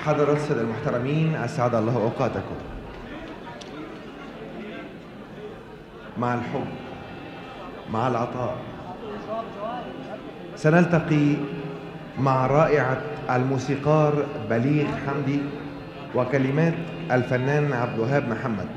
حضرات السادة المحترمين أسعد الله أوقاتكم مع الحب مع العطاء سنلتقي مع رائعة الموسيقار بليغ حمدي وكلمات الفنان عبد الوهاب محمد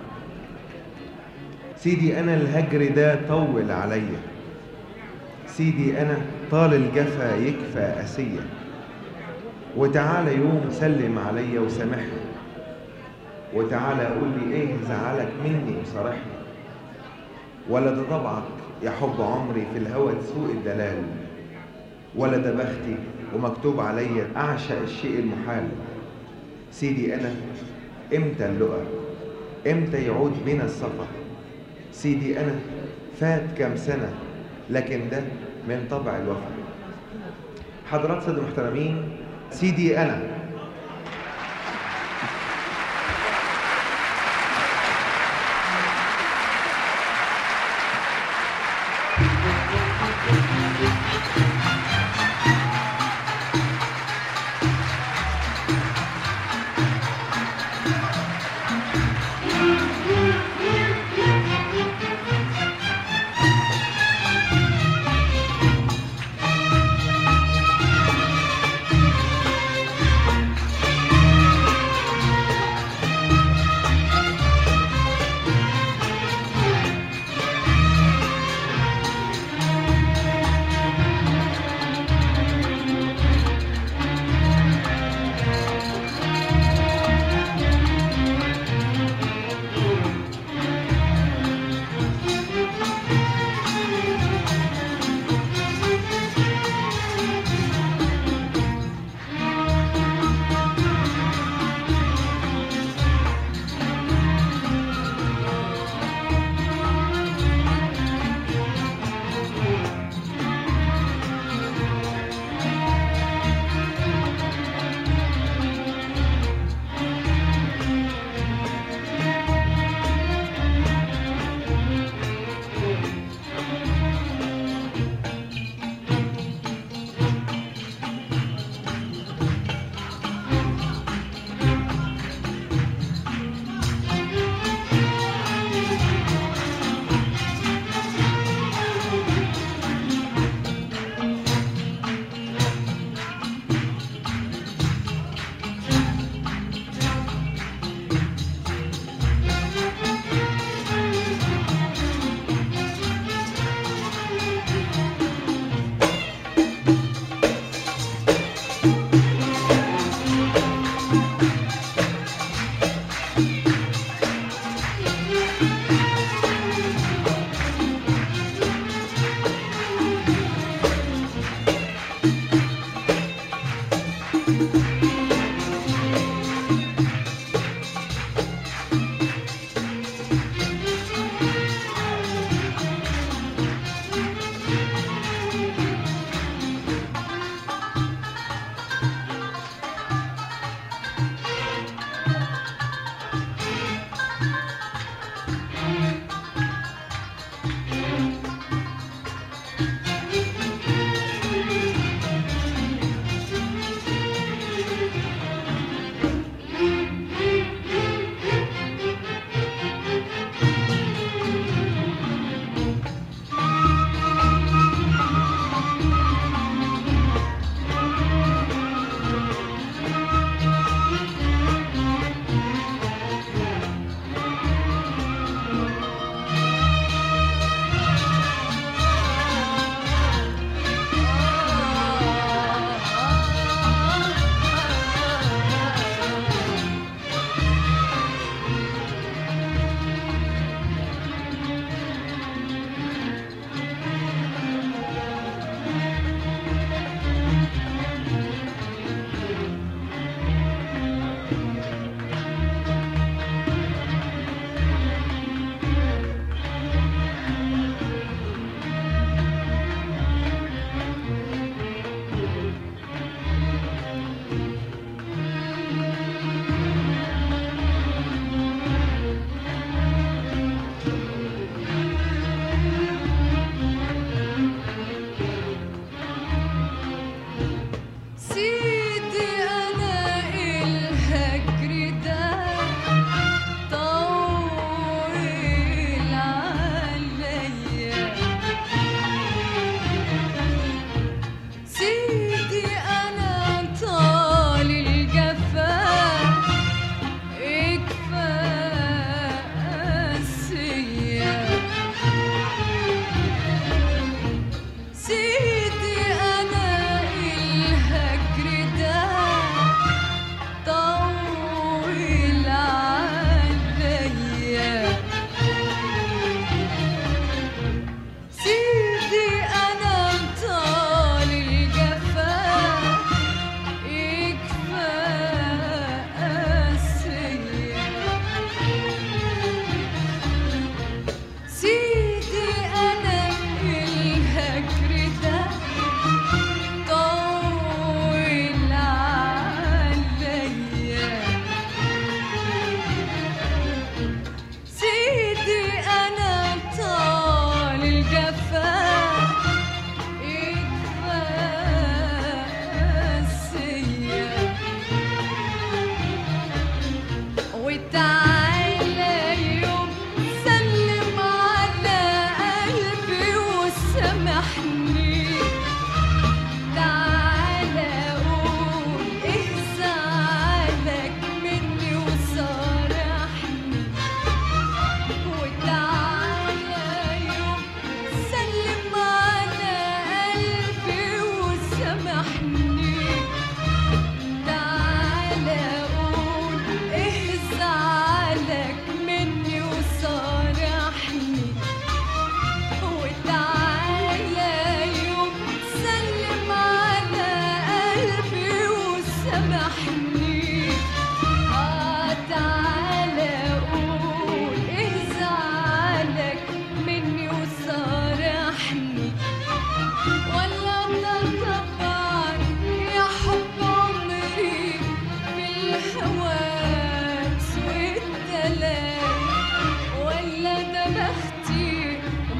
سيدي أنا الهجر ده طول عليا سيدي أنا طال الجفا يكفى أسية وتعالى يوم سلم عليا وسامحني وتعالى قول لي ايه زعلك مني وصارحني ولا ده طبعك يا حب عمري في الهوى تسوق الدلال ولا ده بختي ومكتوب عليا اعشق الشيء المحال سيدي انا امتى اللقى امتى يعود بنا السفر سيدي انا فات كام سنه لكن ده من طبع الوفا حضرات سيد المحترمين سيدي انا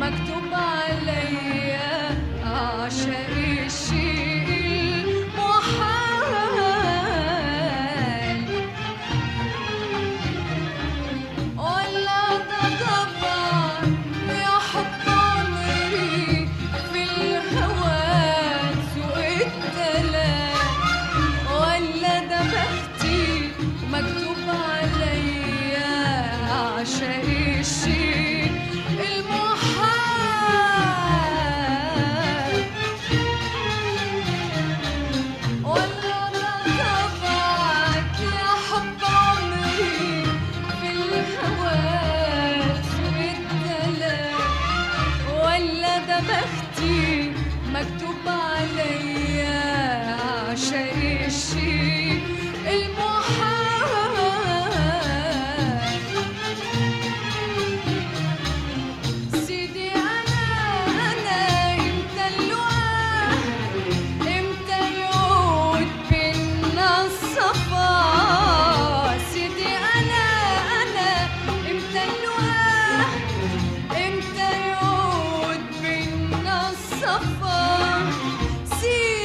مكتوب عليا أعشق الشيء المحال ولا ده طبعا يا حب عمري في الهوى سوق الدلال ولا ده بختي مكتوب عليا أعشق الشيء المحال ولا رغبك يا حب عمري في الهوى سوق الدلال ولا ده بختي مكتوب عليا أعشق الشيء المحال سيدي أنا أنا إمتى اللقاء إمتى يعود بينا الصفا سيدي أنا أنا إمتى اللقاء إمتى يعود بينا الصفا سيدي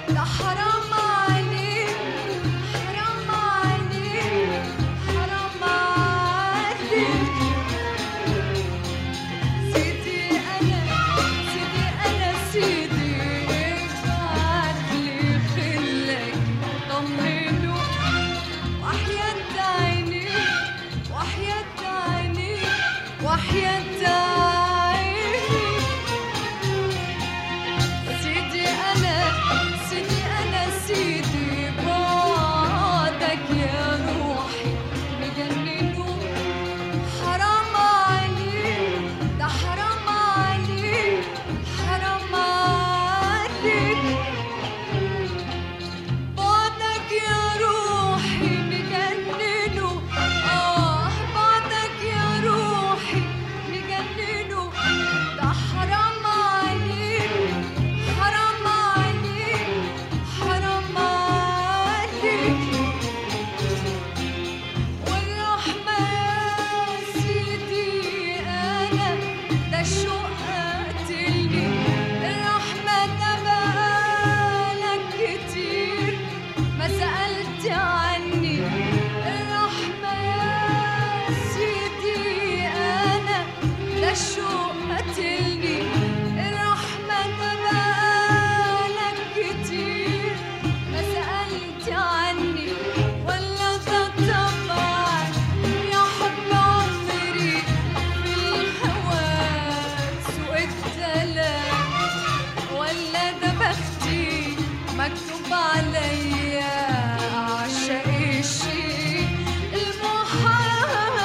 ده حرام عليك حرام عليك حرام عليك سيدي أنا سيدي أنا سيدي بعتلي خلك طمنه وحياة عيني وحياة عيني وحياة عيني سيدي أنا سيدي أنا سيدي بعدك يا روحي مجننه حرام عليك ده حرام عليك حرام عليك بعدك يا روحي مجننه آه بعدك يا روحي مجننه ده حرام عليك حرام عليك حرام عليك والرحمة يا سيدي أنا ده الشوق قاتلني الرحمة ده بقالك كتير ما سألت عني الرحمة يا سيدي أنا ده الشوق قاتلني الرحمة ده بقالك كتير ما سألت عني ولا ده طبعك يا حب عمري في الهوى سوق الدلال ولا ده بختي مكتوب عليا أعشق الشيء المحال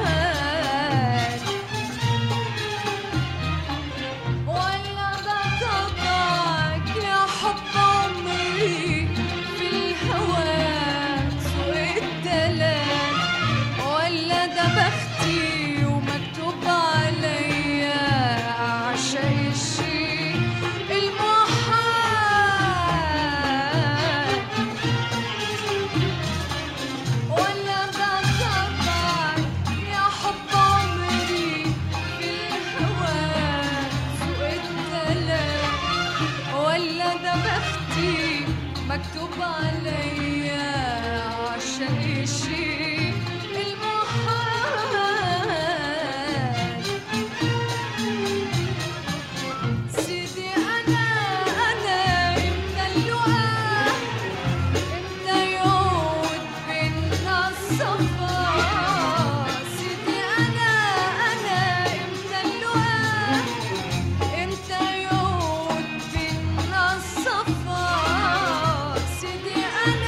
ولا ده طبعك يا حب عمري في الهوى سوق الدلال ولا ده بختي ومكتوب عليا أعشق الشيء المحال ولا ده طبعك يا حب عمري في الهوى سوق الدلال ولا ده بختي مكتوب عليا عشان الشيء المحال سيدي أنا أنا إمتى اللقاء إمتى يعود بينا الصفا سيدي أنا أنا إمتى اللقاء إمتى يعود بينا الصفا سيدي أنا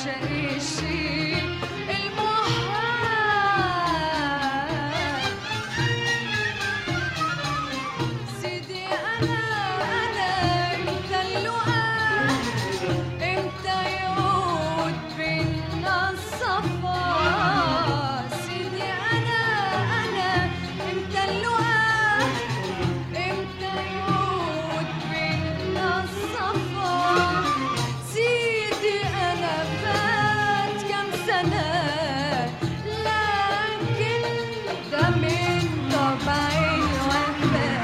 بعشق الشيء المحال سيدي أنا أنا إمتى اللقاء إمتى يعود بينا الصفا سيدي أنا أنا إمتى اللقاء إمتى يعود بينا الصفا سيدي أنا فات كم سنة لكن ده من طبعي الوفاء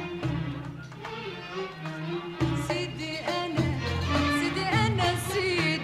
سيدي أنا سيدي أنا سيدي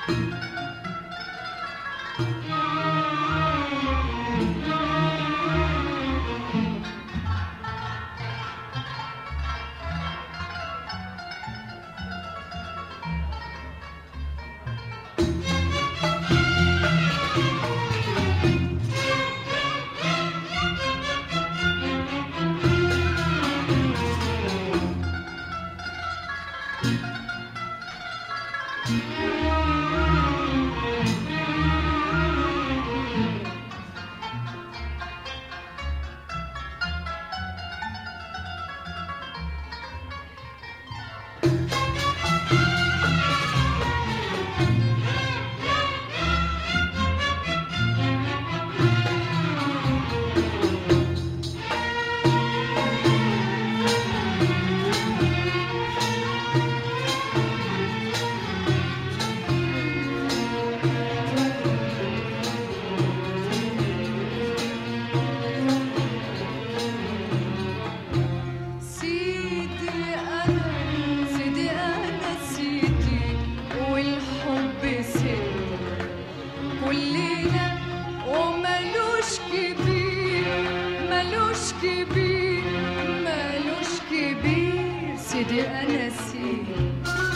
سيدي أنا سيدي أنا سيدي والحب سيدي كلنا وملوش كبير ملوش كبير ملوش كبير سيدي أنا سيدي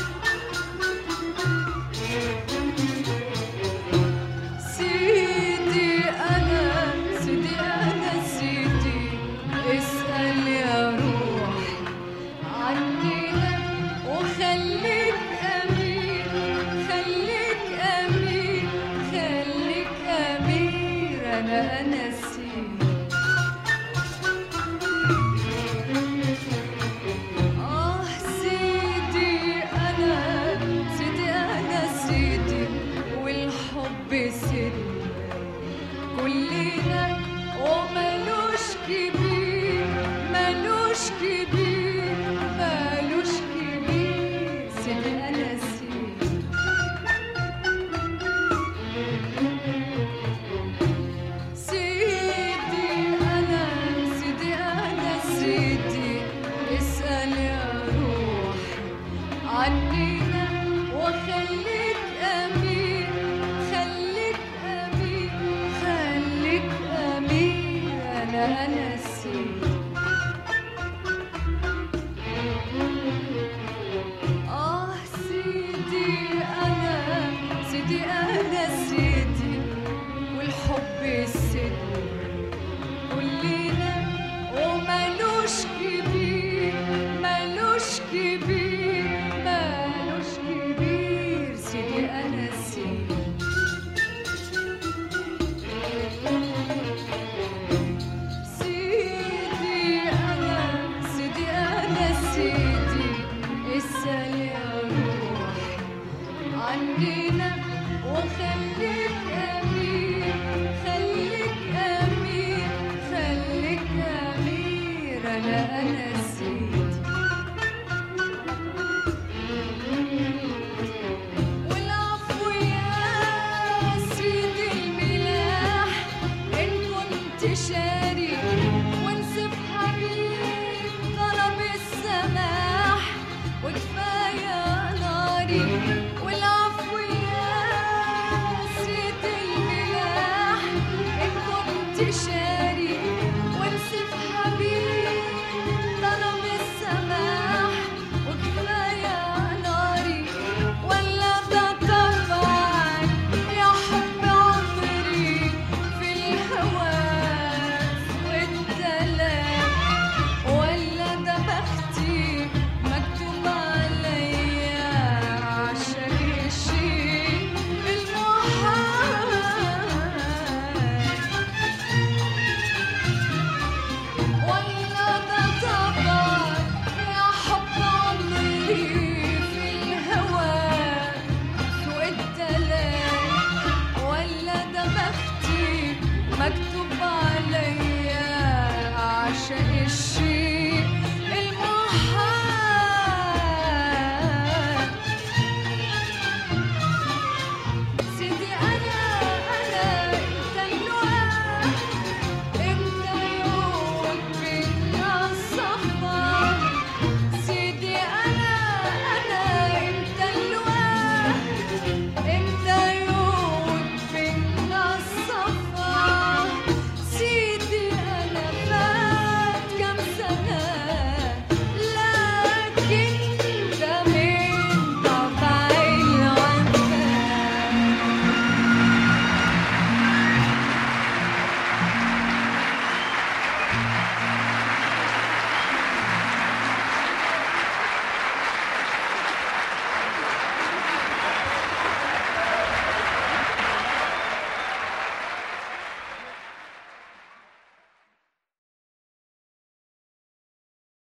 سيدي أنا سيدي أنا سيدي اسأل يا روح عنينا وخليك أمير خليك أمير خليك أمير أنا أنا سيدي آه سيدي أنا سيدي أنا سيدي والحب سيدي كلنا وملوش كبير ملوش كبير ملوش كبير سيدي أنا سيدي سيدي أنا سيدي أنا سيدي اسأل يا روح عنينا وخليك أمير خليك أمير خليك أمير أنا أنا سيدي آه سيدي أنا سيدي أنا سيدي والحب سيدي كلنا وملوش كبير ملوش كبير ملوش كبير سيدي أنا سيدي سيدي أنا سيدي أنا سيدي اسأل يا روح عنينا وخليك أمير خليك أمير خليك أمير أنا أنا سيدي والعفو يا سيدي الملاح إن كنت شاري وانسف حبيب طلب السماح وكفاية ناري والعفو يا سيدي الملاح إن كنت شاري